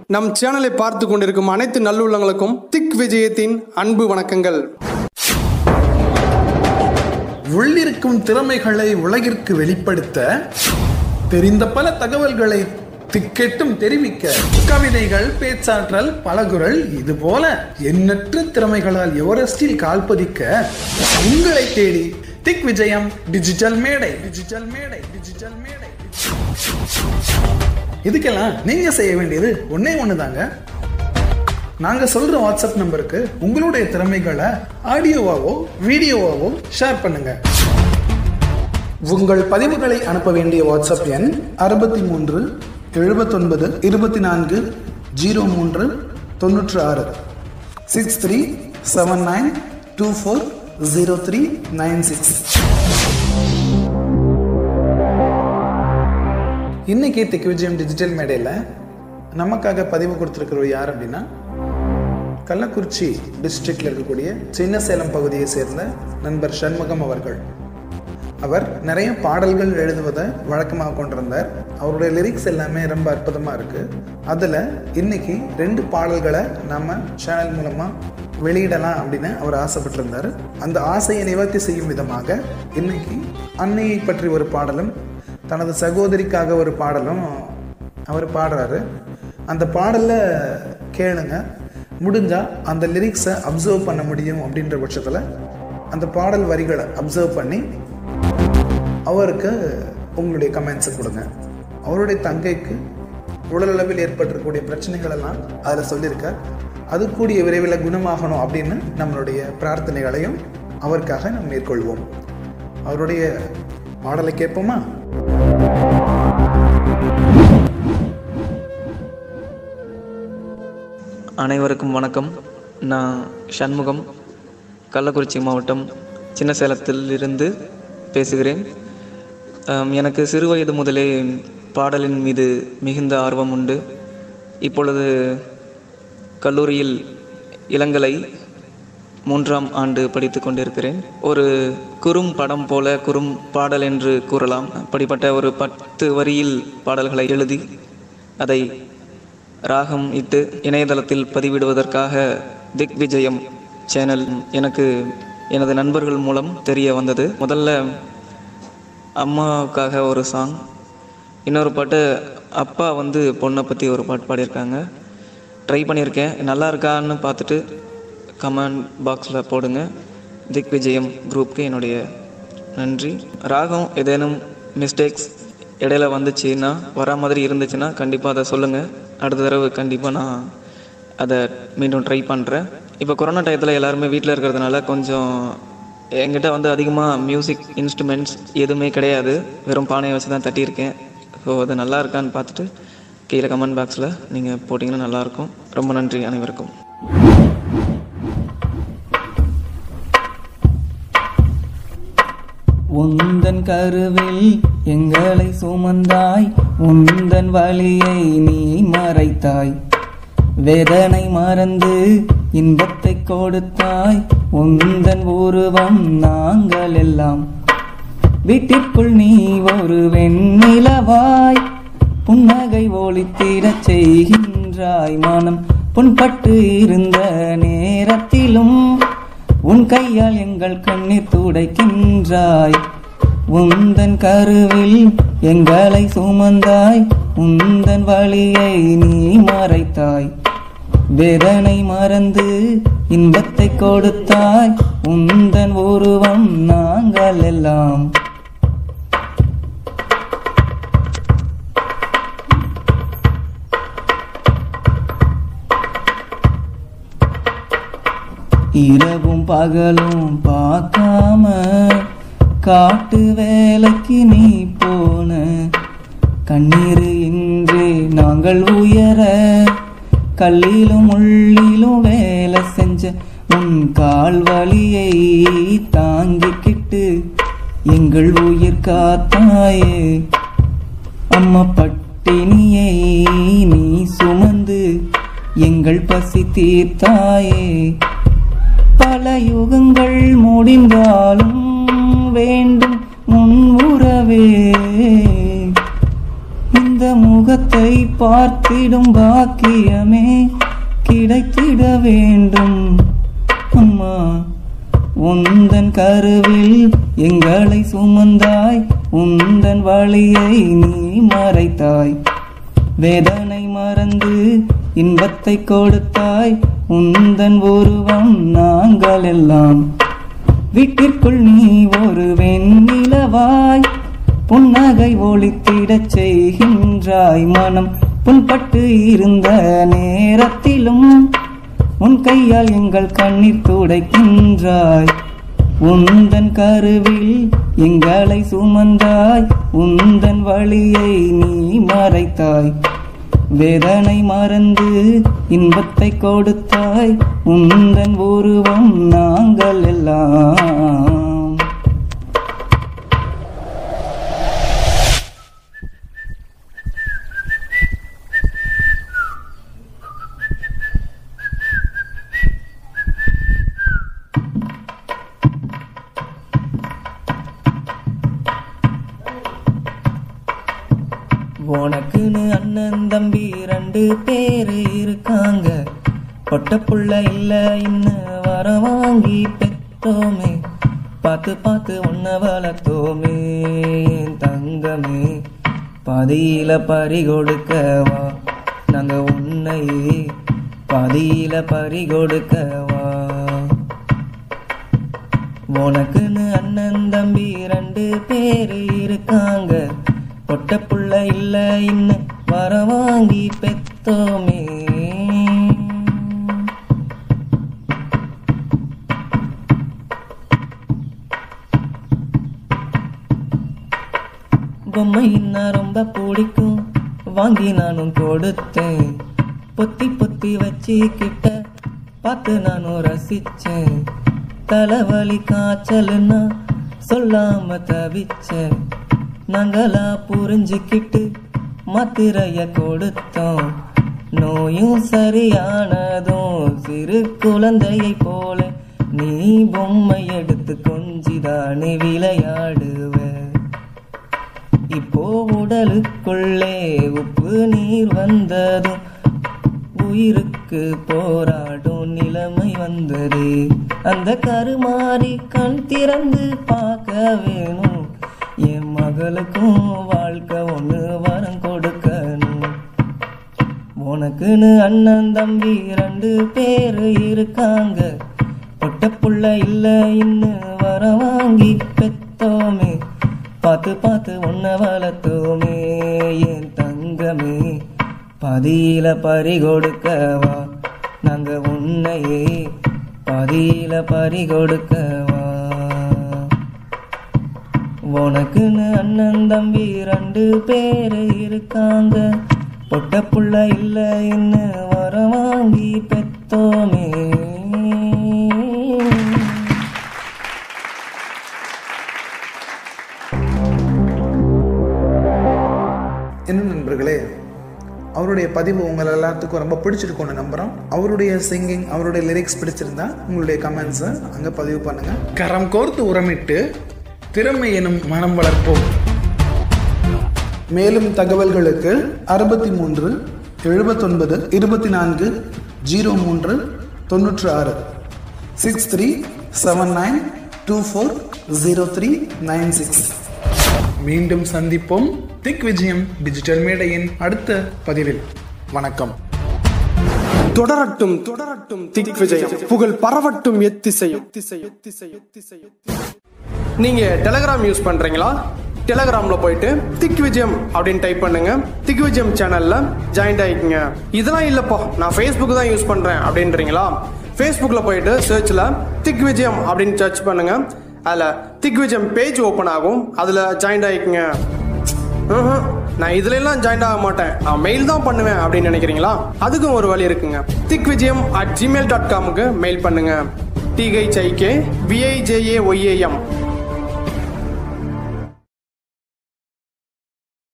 நம் சேனலை பார்த்து கொண்டிருக்கும் அனைத்து நல்லுள்ளங்களுக்கும் திக் விஜயத்தின் அன்பு வணக்கங்கள் உள்ளிருக்கும் திறமைகளை உலகிற்கு வெளிப்படுத்த தெரிந்த பல தகவல்களை திக்கெட்டும் தெரிவிக்க கவிதைகள் பேச்சாற்றல் பலகுரல் இது போல எண்ணற்ற திறமைகளால் எவரெஸ்டில் கால்பதிக்க உங்களை தேடி திக் விஜயம் டிஜிட்டல் மேடை டிஜிட்டல் மேடை டிஜிட்டல் மேடை இதுக்கெல்லாம் நீங்க செய்ய வேண்டியது ஒண்ணே ஒண்ணுதாங்க நாங்க சொல்ற வாட்ஸ்அப் நம்பருக்கு உங்களுடைய திறமைகளை ஆடியோவாவோ வீடியோவாவோ ஷேர் பண்ணுங்க உங்கள் பதிவுகளை அனுப்ப வேண்டிய வாட்ஸ்அப் எண் அறுபத்தி மூன்று எழுபத்தொன்பது இருபத்தி நான்கு ஜீரோ மூன்று தொண்ணூற்று ஆறு six three seven nine two four zero three nine six இன்னைக்கு திக்கு விஜயம் டிஜிட்டல் மேடையில் நமக்காக பதிவு கொடுத்துருக்கிறவர் யார் அப்படின்னா கள்ளக்குறிச்சி டிஸ்ட்ரிக்ட்ல இருக்கக்கூடிய சின்ன சேலம் பகுதியை சேர்ந்த நண்பர் சண்முகம் அவர்கள் அவர் நிறைய பாடல்கள் எழுதுவதை வழக்கமாக கொண்டிருந்தார் அவருடைய லிரிக்ஸ் எல்லாமே ரொம்ப அற்புதமாக இருக்குது அதில் இன்னைக்கு ரெண்டு பாடல்களை நம்ம சேனல் மூலமாக வெளியிடலாம் அப்படின்னு அவர் ஆசைப்பட்டிருந்தார் அந்த ஆசையை நிவர்த்தி செய்யும் விதமாக இன்னைக்கு அன்னையை பற்றி ஒரு பாடலும் தனது சகோதரிக்காக ஒரு பாடலும் அவர் பாடுறாரு அந்த பாடலில் கேளுங்க முடிஞ்சால் அந்த லிரிக்ஸை அப்சர்வ் பண்ண முடியும் அப்படின்ற பட்சத்தில் அந்த பாடல் வரிகளை அப்சர்வ் பண்ணி அவருக்கு உங்களுடைய கமெண்ட்ஸை கொடுங்க அவருடைய தங்கைக்கு உடலளவில் ஏற்பட்டிருக்கக்கூடிய பிரச்சனைகள் எல்லாம் அதில் சொல்லியிருக்கார் அது கூடிய விரைவில் குணமாகணும் அப்படின்னு நம்மளுடைய பிரார்த்தனைகளையும் அவருக்காக நாம் மேற்கொள்வோம் அவருடைய பாடலை கேட்போமா அனைவருக்கும் வணக்கம் நான் சண்முகம் கள்ளக்குறிச்சி மாவட்டம் சின்ன சேலத்தில் இருந்து பேசுகிறேன் ஆம், எனக்கு சிறு வயது முதலே பாடலின் மீது மிகுந்த ஆர்வம் உண்டு இப்பொழுது கல்லூரியில் இளங்கலை மூன்றாம் ஆண்டு படித்து கொண்டிருக்கிறேன் ஒரு குறும் படம் போல குறும் பாடல் என்று கூறலாம் அப்படிப்பட்ட ஒரு பத்து வரியில் பாடல்களை எழுதி அதை ராகம் இட்டு இணையதளத்தில் பதிவிடுவதற்காக திக் விஜயம் சேனல் எனக்கு எனது நண்பர்கள் மூலம் தெரிய வந்தது முதல்ல அம்மாவுக்காக ஒரு சாங் இன்னொரு பாட்டு அப்பா வந்து பொண்ணை பற்றி ஒரு பாட்டு பாடியிருக்காங்க ட்ரை பண்ணியிருக்கேன் நல்லா இருக்கான்னு பார்த்துட்டு கமெண்ட் பாக்ஸில் போடுங்க திக் விஜயம் குரூப்க்கு என்னுடைய நன்றி ராகம் ஏதேனும் மிஸ்டேக்ஸ் இடையில வந்துச்சுன்னா வரா மாதிரி இருந்துச்சுன்னா கண்டிப்பாக அதை சொல்லுங்கள் அடுத்த தடவை கண்டிப்பாக நான் அதை மீண்டும் ட்ரை பண்ணுறேன் இப்போ கொரோனா டயத்தில் எல்லாருமே வீட்டில் இருக்கிறதுனால கொஞ்சம் என்கிட்ட வந்து அதிகமாக மியூசிக் இன்ஸ்ட்ருமெண்ட்ஸ் எதுவுமே கிடையாது வெறும் பானையை வச்சு தான் தட்டியிருக்கேன் ஸோ அது நல்லா இருக்கான்னு பார்த்துட்டு கீழே கமெண்ட் பாக்ஸில் நீங்கள் போட்டிங்கன்னா நல்லாயிருக்கும் ரொம்ப நன்றி அனைவருக்கும் உந்தன் கருவில் எங்களை சுமந்தாய் உந்தன் வழியை நீ மறைத்தாய் வேதனை மறந்து இன்பத்தை கொடுத்தாய் உந்தன் உருவம் நாங்கள் எல்லாம் வீட்டிற்குள் நீ ஒரு வெண்ணிலவாய் புன்னகை ஒளித்திடச் செய்கின்றாய் மனம் புண்பட்டு இருந்த நேரத்திலும் உன் கையால் எங்கள் கண்ணீர் துடைக்கின்றாய் உந்தன் கருவில் எங்களை சுமந்தாய் உந்தன் வழியை நீ மறைத்தாய் வேதனை மறந்து இன்பத்தை கொடுத்தாய் உந்தன் உருவம் நாங்கள் எல்லாம் இரவும் பகலும் பார்க்காம காட்டு வேலைக்கு நீ போன கண்ணீர் இன்றி நாங்கள் உயர கல்லிலும் உள்ளிலும் வேலை செஞ்ச உன் கால் வலியை தாங்கிக்கிட்டு எங்கள் உயிர் காத்தாயே அம்மா பட்டினியை நீ சுமந்து எங்கள் பசி தீர்த்தாயே பல யுகங்கள் முடிந்தாலும் வேண்டும் முன் உறவே இந்த முக முகத்தை பார்த்திடும் பாக்கியமே கிடைத்திட வேண்டும் அம்மா உந்தன் கருவில் எங்களை சுமந்தாய் உந்தன் வழியை நீ மறைத்தாய் வேதனை மறந்து இன்பத்தை கொடுத்தாய் உந்தன் உருவம் நாங்கள் எல்லாம் வீட்டிற்குள் நீ ஒரு வெண்ணிலவாய் புன்னகை ஒளித்திடச் செய்கின்றாய் மனம் புண்பட்டு இருந்த நேரத்திலும் உன் கையால் எங்கள் கண்ணீர் துடைக்கின்றாய் உந்தன் கருவில் எங்களை சுமந்தாய் உந்தன் வழியை நீ மறைத்தாய் வேதனை மறந்து இன்பத்தை கொடுத்தாய் உந்தன் உருவம் நாங்கள் எல்லாம் உனக்குன்னு அண்ணன் தம்பி ரெண்டு பேரு இருக்காங்க பொட்ட புள்ள இல்ல இன்னும் வர வாங்கி பெத்தோமே பார்த்து பார்த்து உன்னை வளர்த்தோமே என் தங்கமே பதியில பறி கொடுக்கவா நாங்க உன்னையே பதியில பறி கொடுக்கவா உனக்குன்னு அண்ணன் தம்பி ரெண்டு பேரு இருக்காங்க பொட்ட புள்ள இல்ல இன்னும் வர வாங்கி பெத்தோமே பொம்மைன்னா ரொம்ப பிடிக்கும் வாங்கி நானும் கொடுத்தேன் பொத்தி பொத்தி வச்சுக்கிட்ட பார்த்து நானும் ரசிச்சேன் தலைவலி காய்ச்சல்னா சொல்லாம தவிச்சேன் நாங்களா புரிஞ்சுக்கிட்டு மாத்திரைய கொடுத்தோம் நோயும் சரியானதும் சிறு குழந்தையை போல நீ பொம்மை எடுத்து கொஞ்சிதானே விளையாடுவ இப்போ உடலுக்குள்ளே உப்பு நீர் வந்ததும் உயிருக்கு போராடும் நிலைமை வந்தது அந்த கருமாறி கண் திறந்து பார்க்க வேணும் என் மகளுக்கும் வாழ்க்கை ஒன்று வரம் கொடுக்கணும் உனக்குன்னு அண்ணன் தம்பி ரெண்டு பேரு இருக்காங்க பொட்ட புள்ள இல்ல இன்னும் வர வாங்கி பெத்தோமே பார்த்து பார்த்து உன்னை வளர்த்தோமே என் தங்கமே பதியில பறி கொடுக்கவா நாங்க உன்னையே பதியில பறி கொடுக்கவா உனக்குன்னு அண்ணன் தம்பி ரெண்டு பேரு இருக்காங்க பொட்ட புள்ள இல்ல இன்னும் வர வாங்கி பெத்தோமே என்ன நண்பர்களே அவருடைய பதிவு உங்கள் எல்லாத்துக்கும் ரொம்ப பிடிச்சிருக்கும்னு நம்புகிறோம் அவருடைய சிங்கிங் அவருடைய லிரிக்ஸ் பிடிச்சிருந்தா உங்களுடைய கமெண்ட்ஸை அங்கே பதிவு பண்ணுங்கள் கரம் கோர்த்து உரமிட்டு திறமை எனும் மனம் வளர்ப்போம் மேலும் தகவல்களுக்கு அறுபத்தி மூன்று எழுபத்தொன்பது இருபத்தி நான்கு ஜீரோ மூன்று தொண்ணூற்று ஆறு six three seven nine two four zero three nine six மீண்டும் சந்திப்போம் திக் விஜயம் டிஜிட்டல் மேடையின் அடுத்த பதிவில் வணக்கம் தொடரட்டும் தொடரட்டும் திக் விஜயம் புகழ் பரவட்டும் எத்திசையும் எத்திசையும் எத்திசையும் எத்திசையும் நீங்க டெலகிராம் யூஸ் பண்றீங்களா டெலகிராம்ல போயிட்டு திக் விஜயம் அப்படின்னு டைப் பண்ணுங்க திக் விஜயம் சேனல்ல ஜாயின் ஆயிக்குங்க இதெல்லாம் இல்லப்பா நான் ஃபேஸ்புக் தான் யூஸ் பண்றேன் அப்படின்றீங்களா ஃபேஸ்புக்ல போயிட்டு சர்ச்ல திக் விஜயம் அப்படின்னு சர்ச் பண்ணுங்க அதுல திக் விஜயம் பேஜ் ஓப்பன் ஆகும் அதுல ஜாயின் ஆயிக்குங்க ம்ஹும். நான் இதுல எல்லாம் ஜாயின் ஆக மாட்டேன் நான் மெயில் தான் பண்ணுவேன் அப்படின்னு நினைக்கிறீங்களா அதுக்கும் ஒரு வழி இருக்குங்க Dhik Vijayam at Gmail dot காமுக்கு மெயில் பண்ணுங்க டிஹெச்ஐகே விஐஜேஏ ஒய்ஏஎம்